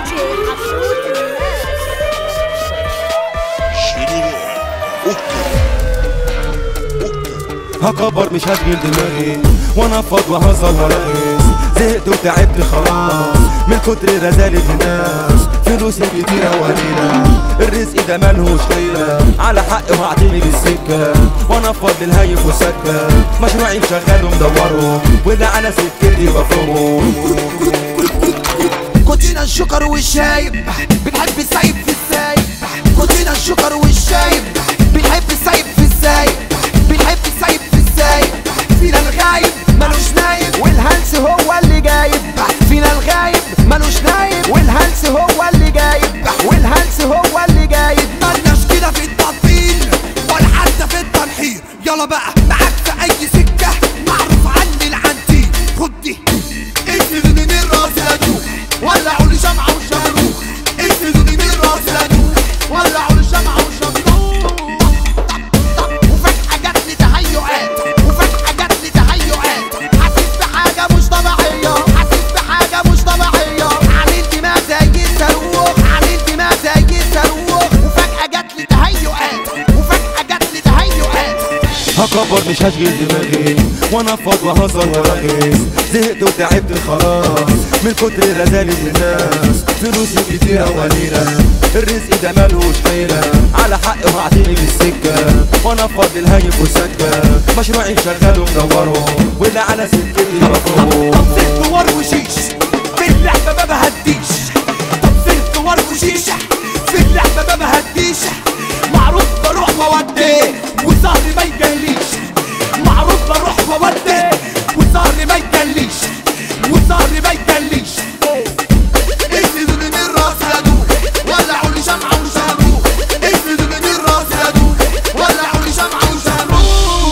هكبر مش هشغل دماغي وانا فاض وهزر وراغي زهقت وتعبت خلاص من كتر رزالة الناس فلوسي كتيرة وقليلة الرزق ده ملهوش ليلة على حق وهعتمد السكة وانا فاض للهيف وسكة مشروعي مشغل ومدوره واللي على سكتي بفرمه كوتشينا الشكر والشايب بنحب السايب في السايب كوتشينا الشكر والشايب بنحب السايب في السايب بنحب السايب في السايب فينا الغايب ملوش نايب والهلس هو اللي جايب فينا الغايب ملوش نايب والهلس هو اللي جايب والهلس هو اللي جايب مالناش كده في التطبيل ولا حتى في التنحير يلا بقى معاك في اي سكه معروف عني العنتيل خد دي اسندوني من راس لدوخ ولعوا لي شمعة وشمروخ اسندوني من راس لدوخ ولعوا لي شمعة وشمروخ وفجأة جات لي تهيؤات وفجأة جات لي تهيؤات حاسس بحاجة مش طبيعية حاسس بحاجة مش طبيعية عامل دماغ زي الصاروخ عامل دماغ زي الصاروخ وفجأة جات لي تهيؤات وفجأة جات لي تهيؤات هكبر مش هشغل دماغي وانا فاض وهزر وراغي زهقت وتعبت خلاص من كتر رزالة الناس فلوسي كتيرة وقليلة الرزق ده ملهوش حيلة على حق وهعتمد السكة وانا فاض الهيف وسكة مشروعي مشغل ومدوره واللي على سكتي بفرمه طب زهت ور وشيش في اللعبة ما بهديش طب زهت ور وشيش في اللعبة ما بهديش معروف بروح وودي وسهري ما يجليش معروف بروح وودي وسهري ما يجليش وسهري ما يجليش اسندوني من راس لدوخ ولعوا لي شمعة وشاروخ اسندوني من راس لدوخ ولعوا لي شمعة وشاروخ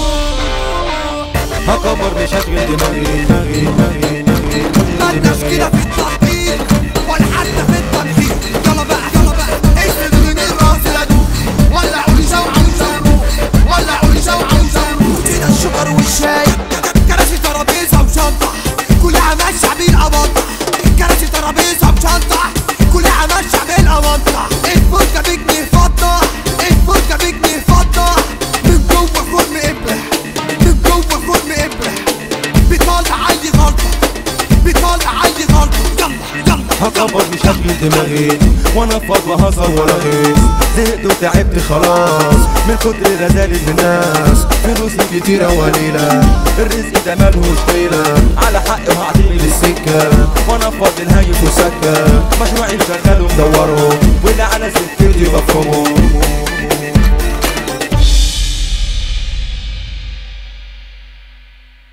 هكبر مش هشغل دماغي دماغي دماغي دماغي مالناش كده في التحضير ولا حتى في التنحير يلا بقى يلا بقى اسندوني من راس لدوخ ولعوا لي شمعة وشاروخ ولعوا لي شمعة وشاروخ كده الشجر والشاي كراسي ترابيزة وشنطة كلها ماشية بالأمانطة كراسي ترابيزة وشنطة كلها ماشية بالأمانطة الفرجة بجنيه فضة الفرجة بجنيه فضة من جوه خرم إبرة من جوه خرم إبرة بيطلع أي غلطة بيطلع أي غلطة يلا يلا هكبر مش هشغل دماغي وانا فاض وهزر وراغي زهقت وتعبت خلاص من كتر رزالة الناس فلوسي كتيرة وقليلة الرزق ده ملهوش حيلة على حق وهعتمد السكة وانا فاض الهيف وسكة مشروعي مشغل ومدوره